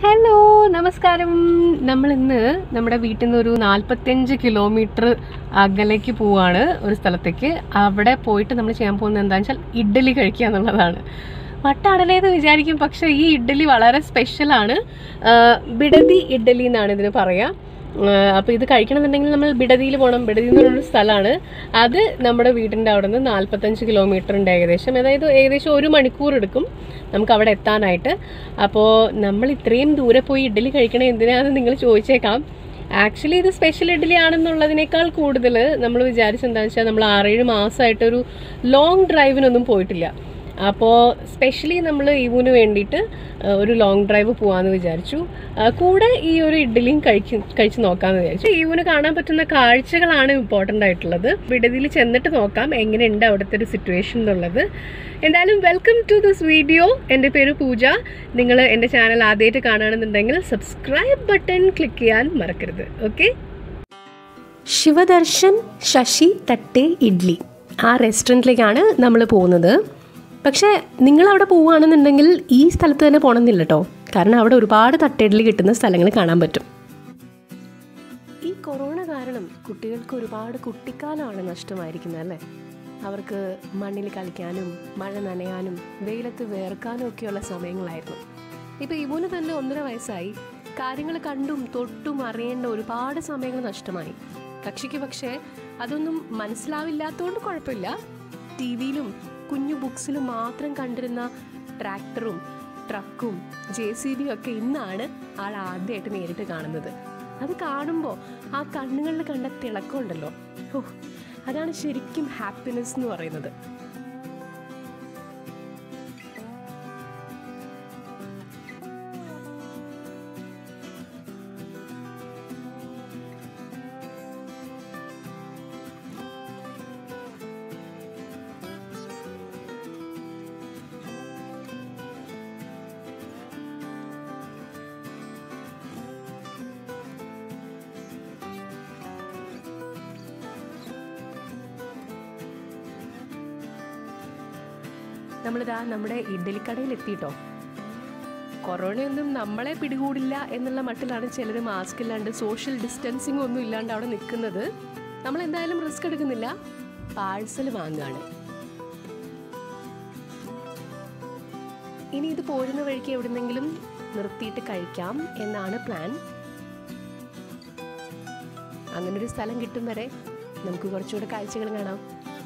hello നമസ്കാരം നമ്മൾ ഇന്ന് നമ്മുടെ വീട്ടിൽ നിന്ന് ഒരു നാൽപ്പത്തിയഞ്ച് കിലോമീറ്റർ അകലേക്ക് പോവാണ് ഒരു സ്ഥലത്തേക്ക് അവിടെ പോയിട്ട് നമ്മൾ ചെയ്യാൻ പോകുന്നത് എന്താണെന്ന് വെച്ചാൽ ഇഡ്ഡലി കഴിക്കുക എന്നുള്ളതാണ് വട്ടാടലേന്ന് വിചാരിക്കും പക്ഷേ ഈ ഇഡ്ഡലി വളരെ സ്പെഷ്യലാണ് ബിഡതി ഇഡ്ഡലി എന്നാണ് ഇതിന് പറയുക അപ്പോൾ ഇത് കഴിക്കണമെന്നുണ്ടെങ്കിൽ നമ്മൾ ബിഡതിയിൽ പോകണം ബിഡതി എന്ന് പറയുന്ന സ്ഥലമാണ് അത് നമ്മുടെ വീടിൻ്റെ അവിടെ നിന്ന് നാൽപ്പത്തഞ്ച് കിലോമീറ്റർ ഉണ്ട് ഏകദേശം അതായത് ഏകദേശം ഒരു മണിക്കൂർ എടുക്കും നമുക്ക് അവിടെ എത്താനായിട്ട് അപ്പോൾ നമ്മൾ ഇത്രയും ദൂരെ പോയി ഇഡ്ഡലി കഴിക്കണേ എന്തിനാണെന്ന് നിങ്ങൾ ചോദിച്ചേക്കാം ആക്ച്വലി ഇത് സ്പെഷ്യൽ ഇഡ്ഡലി ആണെന്നുള്ളതിനേക്കാൾ കൂടുതൽ നമ്മൾ വിചാരിച്ചെന്താണെന്ന് വെച്ചാൽ നമ്മൾ ആറേഴ് മാസമായിട്ടൊരു ലോങ് ഡ്രൈവിനൊന്നും പോയിട്ടില്ല അപ്പോൾ സ്പെഷ്യലി നമ്മൾ ഈവുന് വേണ്ടിയിട്ട് ആ, ഒരു ലോങ് ഡ്രൈവ് പോകാമെന്ന് വിചാരിച്ചു ആ, കൂടെ ഈ ഒരു ഇഡ്ഡലിയും കഴിച്ച് കഴിച്ച് നോക്കാമെന്ന് വിചാരിച്ചു ഈവുന് കാണാൻ പറ്റുന്ന കാഴ്ചകളാണ് ഇമ്പോർട്ടൻ്റ് ആയിട്ടുള്ളത് വിടതിയിൽ ചെന്നിട്ട് നോക്കാം എങ്ങനെയുണ്ട് അവിടുത്തെ ഒരു സിറ്റുവേഷൻ എന്നുള്ളത് എന്തായാലും വെൽക്കം ടു ദിസ് വീഡിയോ എൻ്റെ പേര് പൂജ നിങ്ങൾ എൻ്റെ ചാനൽ ആദ്യമായിട്ട് കാണുകയാണെന്നുണ്ടെങ്കിൽ സബ്സ്ക്രൈബ് ബട്ടൺ ക്ലിക്ക് ചെയ്യാൻ മറക്കരുത് ഓക്കെ ശിവദർശൻ ശശി തട്ടേ ഇഡ്ലി ആ റെസ്റ്റോറൻറ്റിലേക്കാണ് നമ്മൾ പോകുന്നത് പക്ഷേ നിങ്ങൾ അവിടെ പോവുകയാണെന്നുണ്ടെങ്കിൽ ഈ സ്ഥലത്ത് തന്നെ പോകണമെന്നില്ല കേട്ടോ കാരണം അവിടെ ഒരുപാട് തട്ടയിഡ്ലി കിട്ടുന്ന സ്ഥലങ്ങൾ കാണാൻ പറ്റും ഈ കൊറോണ കാരണം കുട്ടികൾക്ക് ഒരുപാട് കുട്ടിക്കാലമാണ് നഷ്ടമായിരിക്കുന്നത് അല്ലേ അവർക്ക് മണ്ണിൽ കളിക്കാനും മഴ നനയാനും വെയിലത്ത് വേർക്കാനും ഒക്കെയുള്ള സമയങ്ങളായിരുന്നു ഇപ്പോൾ ഇവന് തന്നെ ഒന്നര വയസ്സായി കാര്യങ്ങൾ കണ്ടും തൊട്ടും അറിയേണ്ട ഒരുപാട് സമയങ്ങൾ നഷ്ടമായി കക്ഷിക്ക് പക്ഷേ അതൊന്നും മനസ്സിലാവില്ലാത്തതുകൊണ്ട് കുഴപ്പമില്ല ടി വിയിലും കുഞ്ഞു ബുക്സിലും മാത്രം കണ്ടിരുന്ന ട്രാക്ടറും ട്രക്കും ജെ സി ബിയും ഒക്കെ ഇന്നാണ് ആൾ ആദ്യമായിട്ട് നേരിട്ട് കാണുന്നത് അത് കാണുമ്പോൾ ആ കണ്ണുകളിൽ കണ്ട തിളക്കമുണ്ടല്ലോ ഓ അതാണ് ശരിക്കും ഹാപ്പിനെസ് എന്ന് പറയുന്നത് നമ്മളിതാ നമ്മുടെ ഇഡ്ഡലിക്കടയിൽ എത്തിയിട്ടോ കൊറോണയൊന്നും നമ്മളെ പിടികൂടില്ല എന്നുള്ള മട്ടിലാണ് ചിലർ മാസ്ക് ഇല്ലാണ്ട് സോഷ്യൽ ഡിസ്റ്റൻസിങ് ഒന്നും ഇല്ലാണ്ട് അവിടെ നിൽക്കുന്നത് നമ്മൾ എന്തായാലും റിസ്ക് എടുക്കുന്നില്ല പാഴ്സൽ വാങ്ങുകയാണ് ഇനി ഇത് പോരുന്ന വഴിക്ക് എവിടുന്നെങ്കിലും നിർത്തിയിട്ട് കഴിക്കാം എന്നാണ് പ്ലാൻ അങ്ങനെ ഒരു സ്ഥലം കിട്ടും വരെ നമുക്ക് കുറച്ചുകൂടെ കാഴ്ചകൾ കാണാം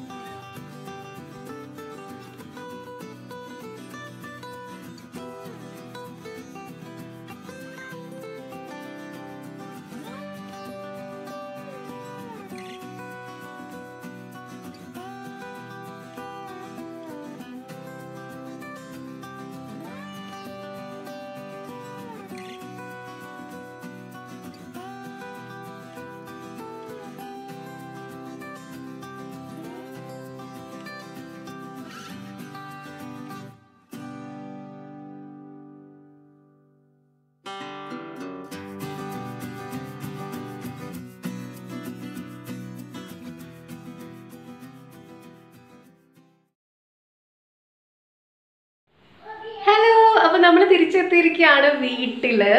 ഹലോ അപ്പൊ നമ്മൾ തിരിച്ചെത്തിയിരിക്കുകയാണ് വീട്ടില്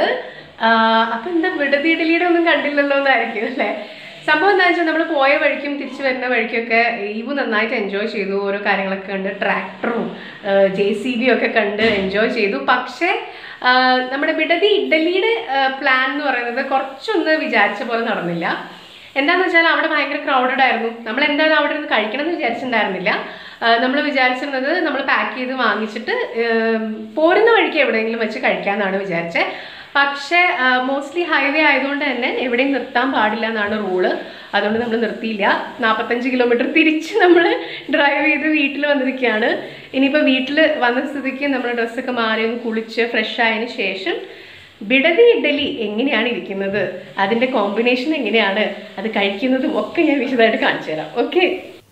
ആഹ് അപ്പൊ എന്താ വിടതി ഇഡലിയുടെ ഒന്നും കണ്ടില്ലല്ലോ എന്നായിരിക്കും അല്ലേ സംഭവം എന്താ വെച്ചാൽ നമ്മൾ പോയ വഴിക്കും തിരിച്ചു വരുന്ന വഴിക്കൊക്കെ ഈവ് നന്നായിട്ട് എൻജോയ് ചെയ്തു ഓരോ കാര്യങ്ങളൊക്കെ കണ്ട് ട്രാക്ടറും ജെ സി ബിയും ഒക്കെ കണ്ട് എൻജോയ് ചെയ്തു പക്ഷേ ആഹ് നമ്മുടെ വിടതി ഇഡലിയുടെ പ്ലാൻ എന്ന് പറയുന്നത് കുറച്ചൊന്ന് വിചാരിച്ച പോലെ നടന്നില്ല എന്താന്ന് വെച്ചാൽ അവിടെ ഭയങ്കര ക്രൗഡഡ് ആയിരുന്നു നമ്മൾ എന്തായാലും അവിടെ നിന്ന് കഴിക്കണം എന്ന് വിചാരിച്ചിട്ടുണ്ടായിരുന്നില്ല നമ്മൾ വിചാരിച്ചിരുന്നത് നമ്മൾ പാക്ക് ചെയ്ത് വാങ്ങിച്ചിട്ട് ഏം, പോരുന്ന വഴിക്ക് എവിടെയെങ്കിലും വെച്ച് കഴിക്കാമെന്നാണ് വിചാരിച്ചത് പക്ഷേ മോസ്റ്റ്ലി ഹൈവേ ആയതുകൊണ്ട് തന്നെ എവിടെയും നിർത്താൻ പാടില്ല എന്നാണ് റൂള് അതുകൊണ്ട് നമ്മൾ നിർത്തിയില്ല നാൽപ്പത്തഞ്ച് കിലോമീറ്റർ തിരിച്ച് നമ്മൾ ഡ്രൈവ് ചെയ്ത് വീട്ടിൽ വന്നിരിക്കുകയാണ് ഇനിയിപ്പോൾ വീട്ടിൽ വന്ന സ്ഥിതിക്ക് നമ്മൾ ഡ്രസ്സൊക്കെ മാറി ഒന്ന് കുളിച്ച് ഫ്രഷ് ആയതിനു ശേഷം ബിഡതി ഇഡ്ഡലി എങ്ങനെയാണ് ഇരിക്കുന്നത് അതിൻ്റെ കോമ്പിനേഷൻ എങ്ങനെയാണ് അത് കഴിക്കുന്നതും ഒക്കെ ഞാൻ വിശദമായിട്ട് കാണിച്ചു തരാം ഓക്കെ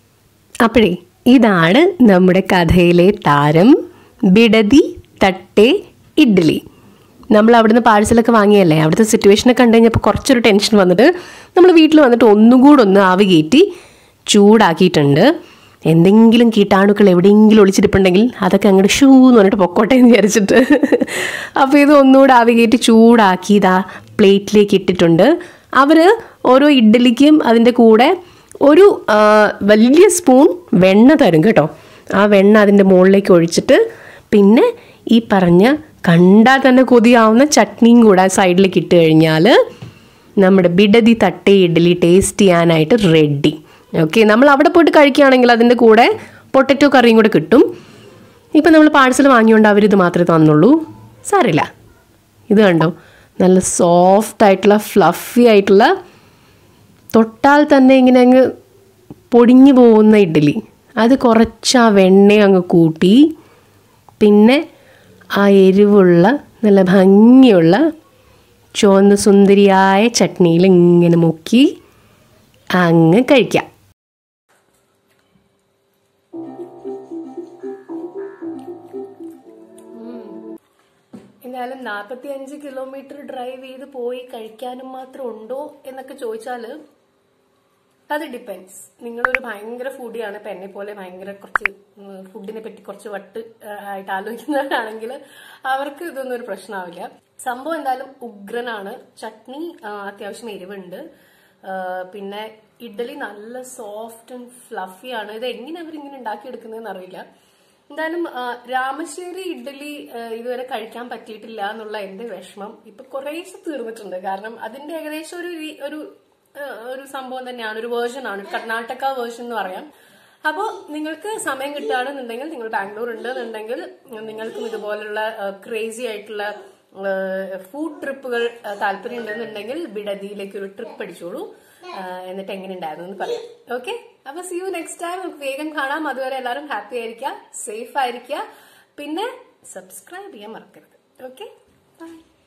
അപ്പോഴേ ഇതാണ് നമ്മുടെ കഥയിലെ താരം ബിഡതി തട്ടേ ഇഡ്ഡലി നമ്മൾ അവിടുന്ന് പാഴ്സലൊക്കെ വാങ്ങിയല്ലേ അവിടുത്തെ സിറ്റുവേഷനൊക്കെ കണ്ടു കഴിഞ്ഞപ്പോൾ കുറച്ചൊരു ടെൻഷൻ വന്നിട്ട് നമ്മൾ വീട്ടിൽ വന്നിട്ട് ഒന്നും കൂടെ ഒന്ന് ആവി കയറ്റി ചൂടാക്കിയിട്ടുണ്ട് എന്തെങ്കിലും കീട്ടാണുക്കൾ എവിടെയെങ്കിലും ഒളിച്ചിരിപ്പുണ്ടെങ്കിൽ അതൊക്കെ അങ്ങോട്ട് ഷൂ എന്ന് പറഞ്ഞിട്ട് പൊക്കോട്ടെ എന്ന് വിചാരിച്ചിട്ട് അപ്പോൾ ഇത് ഒന്നുകൂടെ ആവി കയറ്റി ചൂടാക്കി ഇതാ പ്ലേറ്റിലേക്ക് ഇട്ടിട്ടുണ്ട് അവർ ഓരോ ഇഡ്ഡലിക്കും അതിൻ്റെ കൂടെ ഒരു ആ, വലിയ സ്പൂൺ വെണ്ണ തരും കേട്ടോ ആ വെണ്ണ അതിൻ്റെ മുകളിലേക്ക് ഒഴിച്ചിട്ട് പിന്നെ ഈ പറഞ്ഞ കണ്ടാൽ തന്നെ കൊതിയാവുന്ന ചട്നിയും കൂടെ സൈഡിലേക്ക് ഇട്ട് കഴിഞ്ഞാൽ നമ്മുടെ ബിഡതി തട്ടേ ഇഡ്ഡലി ടേസ്റ്റ് ചെയ്യാനായിട്ട് റെഡി ഓക്കെ നമ്മൾ അവിടെ പോയിട്ട് കഴിക്കുകയാണെങ്കിൽ അതിൻ്റെ കൂടെ പൊട്ടറ്റോ കറിയും കൂടെ കിട്ടും ഇപ്പം നമ്മൾ പാഴ്സൽ വാങ്ങിയോണ്ട് അവരിത് മാത്രമേ തന്നുള്ളൂ സാരില്ല ഇത് കണ്ടോ നല്ല സോഫ്റ്റ് ആയിട്ടുള്ള ഫ്ലഫി ആയിട്ടുള്ള തൊട്ടാൽ തന്നെ ഇങ്ങനെ അങ്ങ് പൊടിഞ്ഞു പോകുന്ന ഇഡ്ഡലി അത് കുറച്ച് ആ വെണ്ണ അങ്ങ് കൂട്ടി പിന്നെ ആ എരിവുള്ള നല്ല ഭംഗിയുള്ള ചുവന്ന സുന്ദരിയായ ചട്നിയിൽ ഇങ്ങനെ മുക്കി അങ്ങ് കഴിക്കാം എന്തായാലും നാൽപ്പത്തി അഞ്ച് കിലോമീറ്റർ ഡ്രൈവ് ചെയ്ത് പോയി കഴിക്കാനും മാത്രം ഉണ്ടോ എന്നൊക്കെ ചോദിച്ചാൽ അത് ഡിപ്പെൻസ് നിങ്ങളൊരു ഭയങ്കര ഫുഡിയാണ് ഇപ്പൊ എന്നെ പോലെ ഭയങ്കര കുറച്ച് ഫുഡിനെ പറ്റി കുറച്ച് വട്ട് ആ, ആയിട്ട് ആലോചിക്കുന്നവരാണെങ്കിൽ അവർക്ക് ഇതൊന്നും ഒരു പ്രശ്നമാവില്ല സംഭവം എന്തായാലും ഉഗ്രനാണ് ചട്നി ആ, അത്യാവശ്യം എരിവുണ്ട് ആ, പിന്നെ ഇഡ്ഡലി നല്ല സോഫ്റ്റ് ആൻഡ് ഫ്ലഫി ആണ് ഇത് എങ്ങനെ അവരിങ്ങനെ ഉണ്ടാക്കിയെടുക്കുന്നതെന്ന് അറിയില്ല എന്തായാലും ആ, രാമശ്ശേരി ഇഡ്ഡലി ആ, ഇതുവരെ കഴിക്കാൻ പറ്റിയിട്ടില്ല എന്നുള്ള എന്റെ വിഷമം ഇപ്പൊ കുറേശ്ശെ തീർന്നിട്ടുണ്ട് കാരണം അതിന്റെ ഏകദേശം ഒരു രീ- ഒരു ആ, ഒരു സംഭവം തന്നെയാണ് ഒരു വേർഷൻ ആണ് ഒരു കർണാടക വേർഷൻ എന്ന് പറയാം അപ്പോൾ നിങ്ങൾക്ക് സമയം കിട്ടുകയാണെന്നുണ്ടെങ്കിൽ നിങ്ങൾ ബാംഗ്ലൂർ ഉണ്ടെന്നുണ്ടെങ്കിൽ നിങ്ങൾക്കും ഇതുപോലുള്ള ക്രേസി ആയിട്ടുള്ള ഫുഡ് ട്രിപ്പുകൾ താല്പര്യം ഉണ്ടെന്നുണ്ടെങ്കിൽ ബിഡതിയിലേക്ക് ഒരു ട്രിപ്പ് അടിച്ചോളൂ ആ, എന്നിട്ട് എങ്ങനെ ഉണ്ടായിരുന്നു എന്ന് പറയാം ഓക്കെ അപ്പൊ സി യു നെക്സ്റ്റ് ടൈം നമുക്ക് വേഗം കാണാം അതുവരെ എല്ലാവരും ഹാപ്പി ആയിരിക്കുക സേഫ് ആയിരിക്കുക പിന്നെ സബ്സ്ക്രൈബ് ചെയ്യാൻ മറക്കരുത് ഓക്കെ ബൈ